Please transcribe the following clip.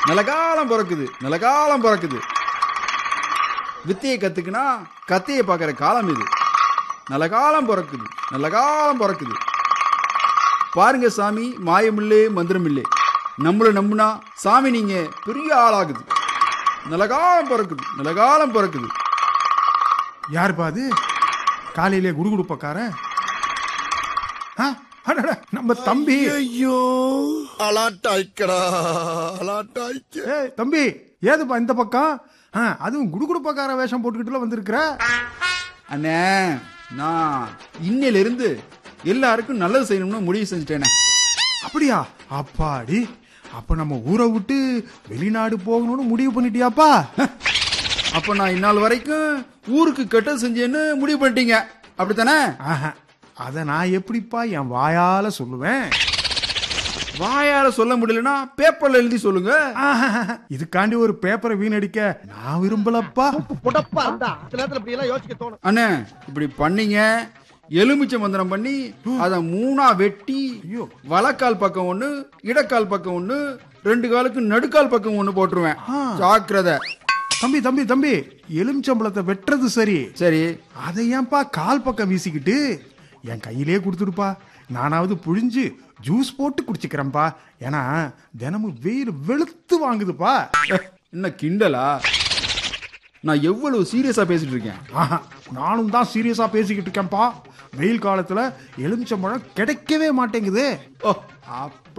நிலகாலம் பிறக்குது நிலகாலம் பிறக்குது வித்தையை கத்துக்கினா கத்தையை பார்க்குற காலம் இது நல்ல காலம் பிறக்குது நல்ல காலம் பிறக்குது பாருங்க சாமி மாயமில்லே மந்திரமில்லே நம்மள நம்புனா சாமி நீங்க பெரிய ஆளாகுது நல்ல காலம் பிறக்குது நல்ல காலம் பிறக்குது யாருப்பா அது காலையிலே குடுகுடுப்பக்காரன் ஆ, அடடா, நம்ம தம்பி ஐயோ அலாட்டாய்க்கடா அலாட்டாய்க்க ஏய் தம்பி ஏதுப்பா இந்த பக்கம் ஆ, அதுவும் குடுகுடுப்பக்கார வேஷம் போட்டுக்கிட்டுல வந்திருக்கிற அண்ணே நான் இன்னையில இருந்து எல்லாருக்கும் நல்லது செய்யணும்னு முடிவு செஞ்சுட்டேனே அப்படியா அப்பாடி அப்ப நம்ம ஊரை விட்டு வெளிநாடு போகணும்னு முடிவு பண்ணிட்டியாப்பா அப்ப நான் இந்நாள் வரைக்கும் ஊருக்கு கெட்டது செஞ்சேன்னு முடிவு பண்ணிட்டீங்க அப்படித்தானே ஆஹா, அத நான் எப்படிப்பா என் வாயால சொல்லுவேன் வாயால சொல்ல முடியலன்னா பேப்பர்ல எழுதி சொல்லுங்க ஆஹா, இதுக்காண்டி ஒரு பேப்பரை வீணடிக்க நான் விரும்பலப்பா புடப்பா இருந்தா சில நேரத்துல இப்படி எல்லாம் யோசிக்க தோணும் அண்ணே இப்படி பண்ணீங்க எலுமிச்சை மந்திரம் பண்ணி அத மூணா வெட்டி ஐயோ. வலக்கால் பக்கம் ஒண்ணு இடக்கால் பக்கம் ஒண்ணு ரெண்டு காலுக்கு நடுக்கால் பக்கம் ஒண்ணு போட்டுருவேன் ஆ. ஜாக்கிரதை தம்பி தம்பி தம்பி எலுமிச்சம்பளத்தை வெட்டுறது சரி சரி அதை ஏன்பா கால் பக்கம் வீசிக்கிட்டு என் கையிலே கொடுத்துடுப்பா நானாவது புழிஞ்சு ஜூஸ் போட்டு குடிச்சுக்கிறேன்ப்பா ஏன்னா தினமும் வெயில் வெளுத்து வாங்குதுப்பா அஹ், என்ன கிண்டலா நான் எவ்வளவு சீரியஸா பேசிட்டு இருக்கேன் ஆஹா, நானும் தான் சீரியஸா பேசிக்கிட்டு இருக்கேன்ப்பா வெயில் காலத்துல எலுமிச்சம்பழம் கிடைக்கவே மாட்டேங்குது ஓ அப்படி